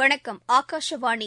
வணக்கம் ஆகாஷவாணி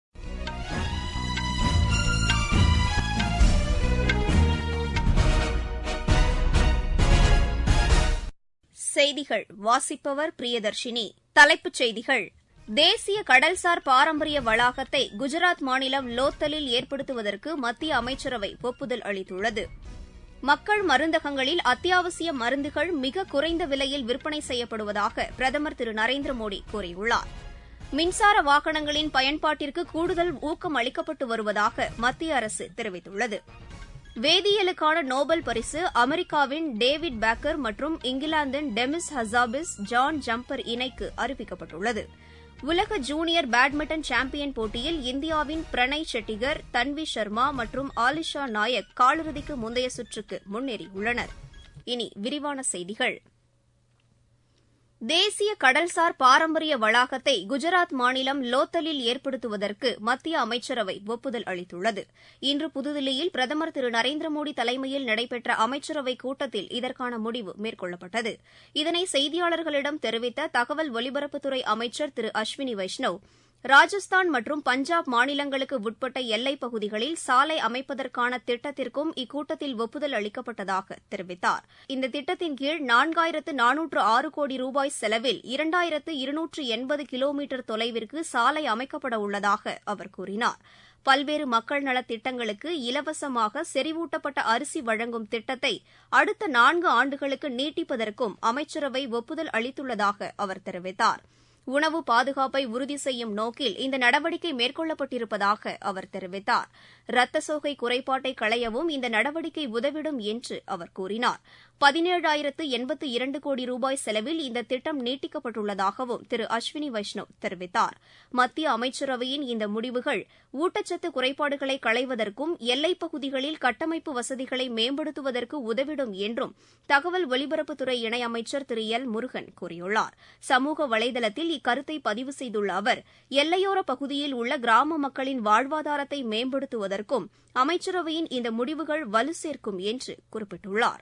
செய்திகள் வாசிப்பவர் பிரியதர்ஷினி தலைப்புச் செய்திகள் தேசிய கடல்சார் பாரம்பரிய வளாகத்தை குஜராத் மாநிலம் லோத்தலில் ஏற்படுத்துவதற்கு மத்திய அமைச்சரவை ஒப்புதல் அளித்துள்ளது மக்கள் மருந்தகங்களில் அத்தியாவசிய மருந்துகள் மிக குறைந்த விலையில் விற்பனை செய்யப்படுவதாக பிரதமர் திரு நரேந்திர மோடி கூறியுள்ளார் மின்சார வாகனங்களின் பயன்பாட்டிற்கு கூடுதல் ஊக்கம் அளிக்கப்பட்டு வருவதாக மத்திய அரசு தெரிவித்துள்ளது வேதியியலுக்கான நோபல் பரிசு அமெரிக்காவின் டேவிட் பேக்கர் மற்றும் இங்கிலாந்தின் டெமிஸ் ஹசாபிஸ் ஜான் ஜம்பர் இணைக்கு அறிவிக்கப்பட்டுள்ளது உலக ஜூனியர் பேட்மிண்டன் சாம்பியன் போட்டியில் இந்தியாவின் பிரணய் செட்டிகர் தன்வி சர்மா மற்றும் ஆலிஷா நாயக் காலிறுதிக்கு முந்தைய சுற்றுக்கு முன்னேறியுள்ளனர் இனி விரிவான செய்திகள் தேசிய கடல்சார் பாரம்பரிய வளாகத்தை குஜராத் மாநிலம் லோத்தலில் ஏற்படுத்துவதற்கு மத்திய அமைச்சரவை ஒப்புதல் அளித்துள்ளது இன்று புதுதில்லியில் பிரதமர் திரு நரேந்திர மோடி தலைமையில் நடைபெற்ற அமைச்சரவைக் கூட்டத்தில் இதற்கான முடிவு மேற்கொள்ளப்பட்டது இதனை செய்தியாளர்களிடம் தெரிவித்த தகவல் ஒலிபரப்புத்துறை அமைச்சர் திரு அஸ்வினி வைஷ்ணவ் ராஜஸ்தான் மற்றும் பஞ்சாப் மாநிலங்களுக்கு உட்பட்ட எல்லைப் பகுதிகளில் சாலை அமைப்பதற்கான திட்டத்திற்கும் இக்கூட்டத்தில் ஒப்புதல் அளிக்கப்பட்டதாக தெரிவித்தார் இந்த திட்டத்தின் கீழ் நான்காயிரத்து நானூற்று ஆறு கோடி ரூபாய் செலவில் இரண்டாயிரத்து இருநூற்று எண்பது கிலோமீட்டர் தொலைவிற்கு சாலை அமைக்கப்பட உள்ளதாக அவர் கூறினார் பல்வேறு மக்கள் நலத் திட்டங்களுக்கு இலவசமாக செறிவூட்டப்பட்ட அரிசி வழங்கும் திட்டத்தை அடுத்த நான்கு ஆண்டுகளுக்கு நீட்டிப்பதற்கும் அமைச்சரவை ஒப்புதல் அளித்துள்ளதாக அவர் தெரிவித்தார் உணவு பாதுகாப்பை உறுதி செய்யும் நோக்கில் இந்த நடவடிக்கை மேற்கொள்ளப்பட்டிருப்பதாக அவர் தெரிவித்தார் ரத்த சோகை குறைபாட்டை களையவும் இந்த நடவடிக்கை உதவிடும் என்று அவர் கூறினார் பதினேழாயிரத்து எண்பத்து இரண்டு கோடி ரூபாய் செலவில் இந்த திட்டம் நீட்டிக்கப்பட்டுள்ளதாகவும் திரு அஸ்வினி வைஷ்ணவ் தெரிவித்தார் மத்திய அமைச்சரவையின் இந்த முடிவுகள் ஊட்டச்சத்து குறைபாடுகளை களைவதற்கும் எல்லைப் பகுதிகளில் கட்டமைப்பு வசதிகளை மேம்படுத்துவதற்கு உதவிடும் என்றும் தகவல் ஒலிபரப்புத்துறை இணையமைச்சர் திரு எல் முருகன் கூறியுள்ளார் சமூக வலைதளத்தில் இக்கருத்தை பதிவு செய்துள்ள அவர் எல்லையோர பகுதியில் உள்ள கிராம மக்களின் வாழ்வாதாரத்தை மேம்படுத்துவதற்கும் அமைச்சரவையின் இந்த முடிவுகள் வலு சேர்க்கும் என்று குறிப்பிட்டுள்ளார்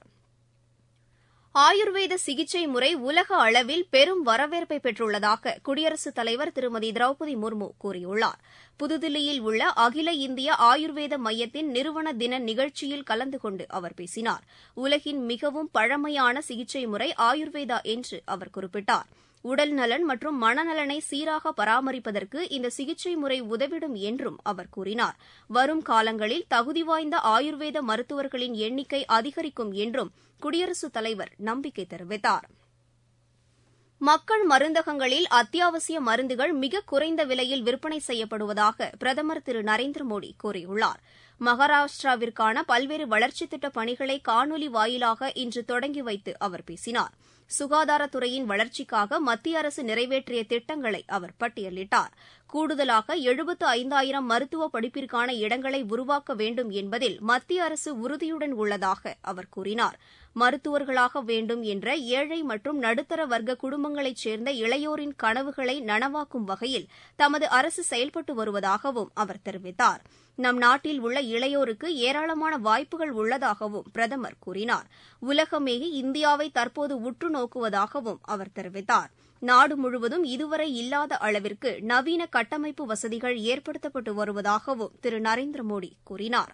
ஆயுர்வேத சிகிச்சை முறை உலக அளவில் பெரும் வரவேற்பை பெற்றுள்ளதாக குடியரசுத் தலைவர் திருமதி திரௌபதி முர்மு கூறியுள்ளார் புதுதில்லியில் உள்ள அகில இந்திய ஆயுர்வேத மையத்தின் நிறுவன தின நிகழ்ச்சியில் கலந்து கொண்டு அவர் பேசினார் உலகின் மிகவும் பழமையான சிகிச்சை முறை ஆயுர்வேதா என்று அவர் குறிப்பிட்டார் உடல் நலன் மற்றும் மனநலனை சீராக பராமரிப்பதற்கு இந்த சிகிச்சை முறை உதவிடும் என்றும் அவர் கூறினார் வரும் காலங்களில் தகுதி வாய்ந்த ஆயுர்வேத மருத்துவர்களின் எண்ணிக்கை அதிகரிக்கும் என்றும் குடியரசுத் தலைவர் நம்பிக்கை தெரிவித்தார் மக்கள் மருந்தகங்களில் அத்தியாவசிய மருந்துகள் மிக குறைந்த விலையில் விற்பனை செய்யப்படுவதாக பிரதமர் திரு நரேந்திர மோடி கூறியுள்ளார் மகாராஷ்டிராவிற்கான பல்வேறு வளர்ச்சித் திட்டப் பணிகளை காணொலி வாயிலாக இன்று தொடங்கி வைத்து அவர் பேசினார் சுகாதாரத்துறையின் வளர்ச்சிக்காக மத்திய அரசு நிறைவேற்றிய திட்டங்களை அவர் பட்டியலிட்டார் கூடுதலாக எழுபத்து ஐந்தாயிரம் மருத்துவ படிப்பிற்கான இடங்களை உருவாக்க வேண்டும் என்பதில் மத்திய அரசு உறுதியுடன் உள்ளதாக அவர் கூறினார் மருத்துவர்களாக வேண்டும் என்ற ஏழை மற்றும் நடுத்தர வர்க்க குடும்பங்களைச் சேர்ந்த இளையோரின் கனவுகளை நனவாக்கும் வகையில் தமது அரசு செயல்பட்டு வருவதாகவும் அவர் தெரிவித்தார் நம் நாட்டில் உள்ள இளையோருக்கு ஏராளமான வாய்ப்புகள் உள்ளதாகவும் பிரதமர் கூறினார் உலகமே இந்தியாவை தற்போது உற்று நோக்குவதாகவும் அவர் தெரிவித்தார் நாடு முழுவதும் இதுவரை இல்லாத அளவிற்கு நவீன கட்டமைப்பு வசதிகள் ஏற்படுத்தப்பட்டு வருவதாகவும் திரு நரேந்திர மோடி கூறினார்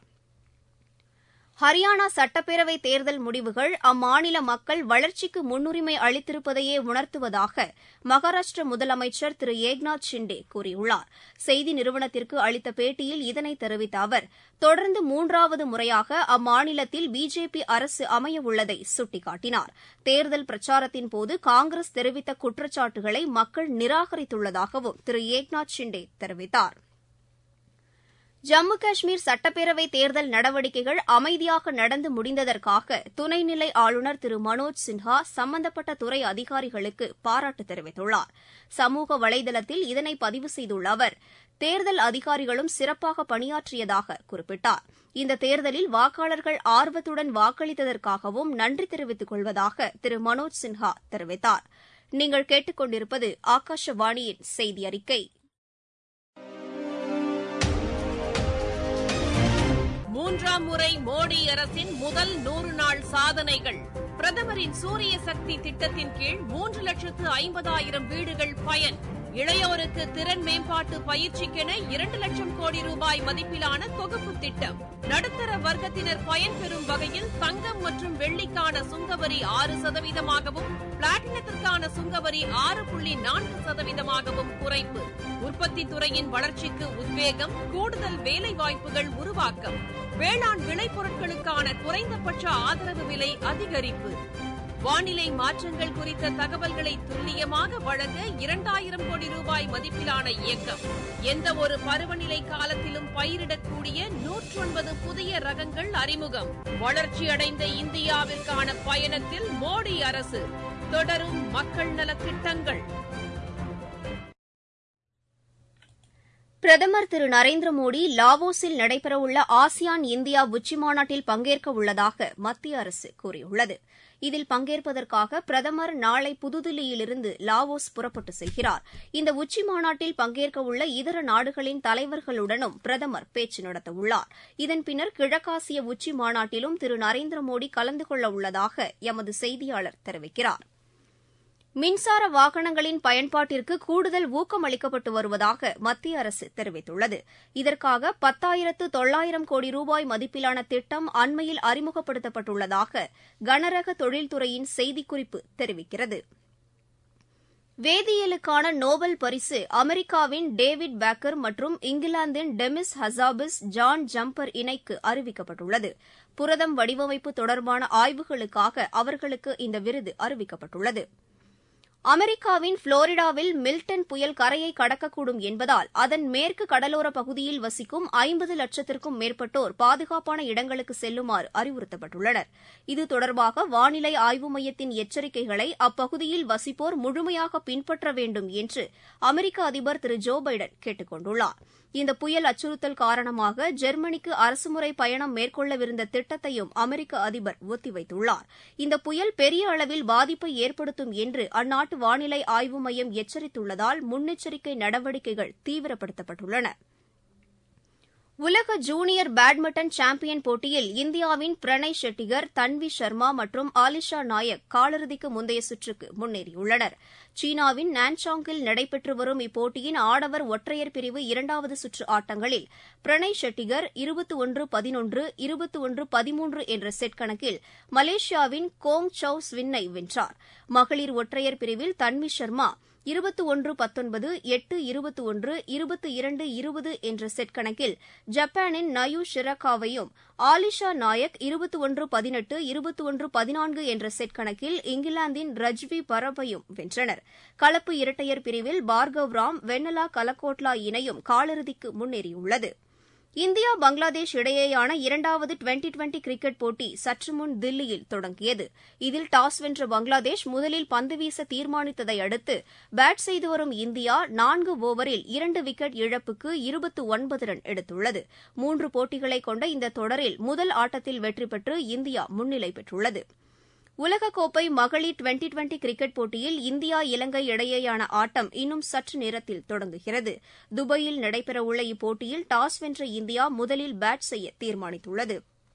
ஹரியானா சட்டப்பேரவை தேர்தல் முடிவுகள் அம்மாநில மக்கள் வளர்ச்சிக்கு முன்னுரிமை அளித்திருப்பதையே உணர்த்துவதாக மகாராஷ்டிர முதலமைச்சர் திரு ஏக்நாத் ஷிண்டே கூறியுள்ளார் செய்தி நிறுவனத்திற்கு அளித்த பேட்டியில் இதனை தெரிவித்த அவர் தொடர்ந்து மூன்றாவது முறையாக அம்மாநிலத்தில் பிஜேபி அரசு அமையவுள்ளதை சுட்டிக்காட்டினார் தேர்தல் பிரச்சாரத்தின்போது காங்கிரஸ் தெரிவித்த குற்றச்சாட்டுகளை மக்கள் நிராகரித்துள்ளதாகவும் திரு ஏக்நாத் ஷிண்டே தெரிவித்தாா் ஜம்மு காஷ்மீர் சட்டப்பேரவை தேர்தல் நடவடிக்கைகள் அமைதியாக நடந்து முடிந்ததற்காக துணைநிலை ஆளுநர் திரு மனோஜ் சின்ஹா சம்பந்தப்பட்ட துறை அதிகாரிகளுக்கு பாராட்டு தெரிவித்துள்ளார் சமூக வலைதளத்தில் இதனை பதிவு செய்துள்ள அவர் தேர்தல் அதிகாரிகளும் சிறப்பாக பணியாற்றியதாக குறிப்பிட்டார் இந்த தேர்தலில் வாக்காளர்கள் ஆர்வத்துடன் வாக்களித்ததற்காகவும் நன்றி தெரிவித்துக் கொள்வதாக திரு மனோஜ் சின்ஹா தெரிவித்தார் நீங்கள் கேட்டுக்கொண்டிருப்பது ஆகாஷவாணியின் செய்தி அறிக்கை மூன்றாம் முறை மோடி அரசின் முதல் நூறு நாள் சாதனைகள் பிரதமரின் சூரிய சக்தி திட்டத்தின் கீழ் மூன்று லட்சத்து ஐம்பதாயிரம் வீடுகள் பயன் இளையோருக்கு திறன் மேம்பாட்டு பயிற்சிக்கென இரண்டு லட்சம் கோடி ரூபாய் மதிப்பிலான தொகுப்பு திட்டம் நடுத்தர வர்க்கத்தினர் பயன்பெறும் வகையில் தங்கம் மற்றும் வெள்ளிக்கான சுங்கவரி ஆறு சதவீதமாகவும் பிளாட்டினத்திற்கான சுங்கவரி ஆறு புள்ளி நான்கு சதவீதமாகவும் குறைப்பு உற்பத்தி துறையின் வளர்ச்சிக்கு உத்வேகம் கூடுதல் வேலை வாய்ப்புகள் உருவாக்கம் வேளாண் விளைபொருட்களுக்கான குறைந்தபட்ச ஆதரவு விலை அதிகரிப்பு வானிலை மாற்றங்கள் குறித்த தகவல்களை துல்லியமாக வழங்க இரண்டாயிரம் கோடி ரூபாய் மதிப்பிலான இயக்கம் எந்த ஒரு பருவநிலை காலத்திலும் பயிரிடக்கூடிய நூற்றொன்பது புதிய ரகங்கள் அறிமுகம் வளர்ச்சியடைந்த இந்தியாவிற்கான பயணத்தில் மோடி அரசு தொடரும் மக்கள் நலத் திட்டங்கள் பிரதமர் திரு நரேந்திர மோடி லாவோஸில் நடைபெறவுள்ள ஆசியான் இந்தியா உச்சிமாநாட்டில் பங்கேற்க உள்ளதாக மத்திய அரசு கூறியுள்ளது இதில் பங்கேற்பதற்காக பிரதமர் நாளை புதுதில்லியிலிருந்து லாவோஸ் புறப்பட்டு செல்கிறார் இந்த உச்சிமாநாட்டில் பங்கேற்கவுள்ள இதர நாடுகளின் தலைவர்களுடனும் பிரதமர் பேச்சு நடத்தவுள்ளார் இதன் பின்னர் கிழக்காசிய உச்சிமாநாட்டிலும் திரு நரேந்திர மோடி கலந்து கொள்ள உள்ளதாக எமது செய்தியாளர் தெரிவிக்கிறார் மின்சார வாகனங்களின் பயன்பாட்டிற்கு கூடுதல் ஊக்கம் அளிக்கப்பட்டு வருவதாக மத்திய அரசு தெரிவித்துள்ளது இதற்காக பத்தாயிரத்து தொள்ளாயிரம் கோடி ரூபாய் மதிப்பிலான திட்டம் அண்மையில் அறிமுகப்படுத்தப்பட்டுள்ளதாக கனரக தொழில்துறையின் செய்திக்குறிப்பு தெரிவிக்கிறது வேதியியலுக்கான நோபல் பரிசு அமெரிக்காவின் டேவிட் பேக்கர் மற்றும் இங்கிலாந்தின் டெமிஸ் ஹசாபிஸ் ஜான் ஜம்பர் இணைக்கு அறிவிக்கப்பட்டுள்ளது புரதம் வடிவமைப்பு தொடர்பான ஆய்வுகளுக்காக அவர்களுக்கு இந்த விருது அறிவிக்கப்பட்டுள்ளது அமெரிக்காவின் புளோரிடாவில் மில்டன் புயல் கரையை கடக்கக்கூடும் என்பதால் அதன் மேற்கு கடலோர பகுதியில் வசிக்கும் ஐம்பது லட்சத்திற்கும் மேற்பட்டோர் பாதுகாப்பான இடங்களுக்கு செல்லுமாறு அறிவுறுத்தப்பட்டுள்ளனர் இது தொடர்பாக வானிலை ஆய்வு மையத்தின் எச்சரிக்கைகளை அப்பகுதியில் வசிப்போர் முழுமையாக பின்பற்ற வேண்டும் என்று அமெரிக்க அதிபர் திரு ஜோ பைடன் கேட்டுக் கொண்டுள்ளார் இந்த புயல் அச்சுறுத்தல் காரணமாக ஜெர்மனிக்கு அரசுமுறை பயணம் மேற்கொள்ளவிருந்த திட்டத்தையும் அமெரிக்க அதிபர் ஒத்திவைத்துள்ளார் இந்த புயல் பெரிய அளவில் பாதிப்பை ஏற்படுத்தும் என்று அந்நாட்டு வானிலை ஆய்வு மையம் எச்சரித்துள்ளதால் முன்னெச்சரிக்கை நடவடிக்கைகள் தீவிரப்படுத்தப்பட்டுள்ளன உலக ஜூனியர் பேட்மிண்டன் சாம்பியன் போட்டியில் இந்தியாவின் பிரணய் ஷெட்டிகர் தன்வி சர்மா மற்றும் ஆலிஷா நாயக் காலிறுதிக்கு முந்தைய சுற்றுக்கு முன்னேறியுள்ளனர் சீனாவின் நான்சாங்கில் நடைபெற்று வரும் இப்போட்டியின் ஆடவர் ஒற்றையர் பிரிவு இரண்டாவது சுற்று ஆட்டங்களில் பிரணய் ஷெட்டிகர் இருபத்தி ஒன்று பதினொன்று இருபத்தி ஒன்று பதிமூன்று என்ற செட் கணக்கில் மலேசியாவின் கோங் சவ் ஸ்வின்னை வென்றார் மகளிர் ஒற்றையர் பிரிவில் தன்வி சர்மா இருபத்தி ஒன்று பத்தொன்பது எட்டு இருபத்தி ஒன்று இருபத்தி இரண்டு இருபது என்ற செட் கணக்கில் ஜப்பானின் நயு ஷிரகாவையும் ஆலிஷா நாயக் இருபத்தி ஒன்று பதினெட்டு இருபத்தி ஒன்று பதினான்கு என்ற செட் கணக்கில் இங்கிலாந்தின் ரஜ்வி பரபையும் வென்றனர் கலப்பு இரட்டையர் பிரிவில் பார்கவ் ராம் வென்னலா கலக்கோட்லா இணையும் காலிறுதிக்கு முன்னேறியுள்ளது இந்தியா பங்களாதேஷ் இடையேயான இரண்டாவது டுவெண்டி டுவெண்டி கிரிக்கெட் போட்டி சற்று முன் தில்லியில் தொடங்கியது இதில் டாஸ் வென்ற பங்களாதேஷ் முதலில் பந்து வீச தீர்மானித்ததை அடுத்து பேட் செய்து வரும் இந்தியா நான்கு ஓவரில் இரண்டு விக்கெட் இழப்புக்கு இருபத்து ஒன்பது ரன் எடுத்துள்ளது மூன்று போட்டிகளை கொண்ட இந்த தொடரில் முதல் ஆட்டத்தில் வெற்றி பெற்று இந்தியா முன்னிலை பெற்றுள்ளது உலகக்கோப்பை மகளிர் டுவெண்டி டுவெண்டி கிரிக்கெட் போட்டியில் இந்தியா இலங்கை இடையேயான ஆட்டம் இன்னும் சற்று நேரத்தில் தொடங்குகிறது துபாயில் நடைபெறவுள்ள இப்போட்டியில் டாஸ் வென்ற இந்தியா முதலில் பேட் செய்ய தீர்மானித்துள்ளது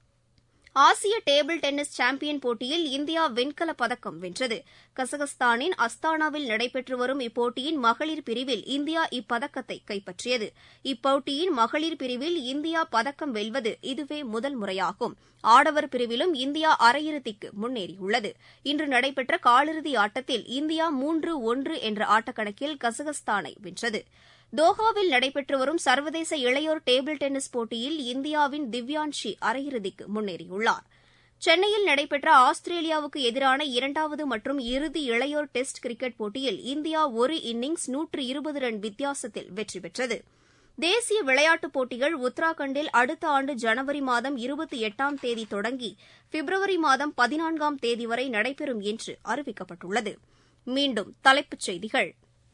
ஆசிய டேபிள் டென்னிஸ் சாம்பியன் போட்டியில் இந்தியா வெண்கலப் பதக்கம் வென்றது கசகஸ்தானின் அஸ்தானாவில் நடைபெற்று வரும் இப்போட்டியின் மகளிர் பிரிவில் இந்தியா இப்பதக்கத்தை கைப்பற்றியது இப்போட்டியின் மகளிர் பிரிவில் இந்தியா பதக்கம் வெல்வது இதுவே முதல் முறையாகும் ஆடவர் பிரிவிலும் இந்தியா அரையிறுதிக்கு முன்னேறியுள்ளது இன்று நடைபெற்ற காலிறுதி ஆட்டத்தில் இந்தியா மூன்று ஒன்று என்ற ஆட்டக்கணக்கில் கசகஸ்தானை வென்றது தோஹாவில் நடைபெற்று வரும் சர்வதேச இளையோர் டேபிள் டென்னிஸ் போட்டியில் இந்தியாவின் திவ்யான்ஷி அரையிறுதிக்கு முன்னேறியுள்ளார் சென்னையில் நடைபெற்ற ஆஸ்திரேலியாவுக்கு எதிரான இரண்டாவது மற்றும் இறுதி இளையோர் டெஸ்ட் கிரிக்கெட் போட்டியில் இந்தியா ஒரு இன்னிங்ஸ் நூற்று இருபது ரன் வித்தியாசத்தில் வெற்றி பெற்றது தேசிய விளையாட்டுப் போட்டிகள் உத்தராகண்டில் அடுத்த ஆண்டு ஜனவரி மாதம் இருபத்தி எட்டாம் தேதி தொடங்கி பிப்ரவரி மாதம் பதினான்காம் தேதி வரை நடைபெறும் என்று அறிவிக்கப்பட்டுள்ளது மீண்டும் தலைப்புச் செய்திகள்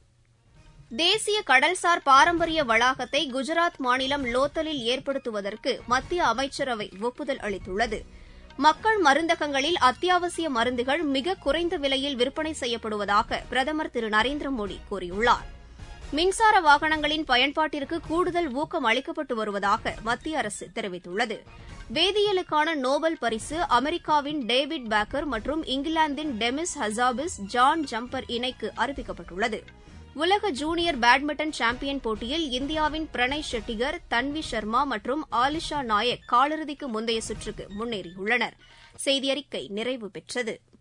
தேசிய கடல்சார் பாரம்பரிய வளாகத்தை குஜராத் மாநிலம் லோத்தலில் ஏற்படுத்துவதற்கு மத்திய அமைச்சரவை ஒப்புதல் அளித்துள்ளது மக்கள் மருந்தகங்களில் அத்தியாவசிய மருந்துகள் மிக குறைந்த விலையில் விற்பனை செய்யப்படுவதாக பிரதமர் திரு நரேந்திர மோடி கூறியுள்ளார் மின்சார வாகனங்களின் பயன்பாட்டிற்கு கூடுதல் ஊக்கம் அளிக்கப்பட்டு வருவதாக மத்திய அரசு தெரிவித்துள்ளது வேதியியலுக்கான நோபல் பரிசு அமெரிக்காவின் டேவிட் பேக்கர் மற்றும் இங்கிலாந்தின் டெமிஸ் ஹசாபிஸ் ஜான் ஜம்பர் இணைக்கு அறிவிக்கப்பட்டுள்ளது உலக ஜூனியர் பேட்மிண்டன் சாம்பியன் போட்டியில் இந்தியாவின் பிரணய் ஷெட்டிகர் தன்வி சர்மா மற்றும் ஆலிஷா நாயக் காலிறுதிக்கு முந்தைய சுற்றுக்கு முன்னேறியுள்ளனர் செய்தியறிக்கை நிறைவு பெற்றது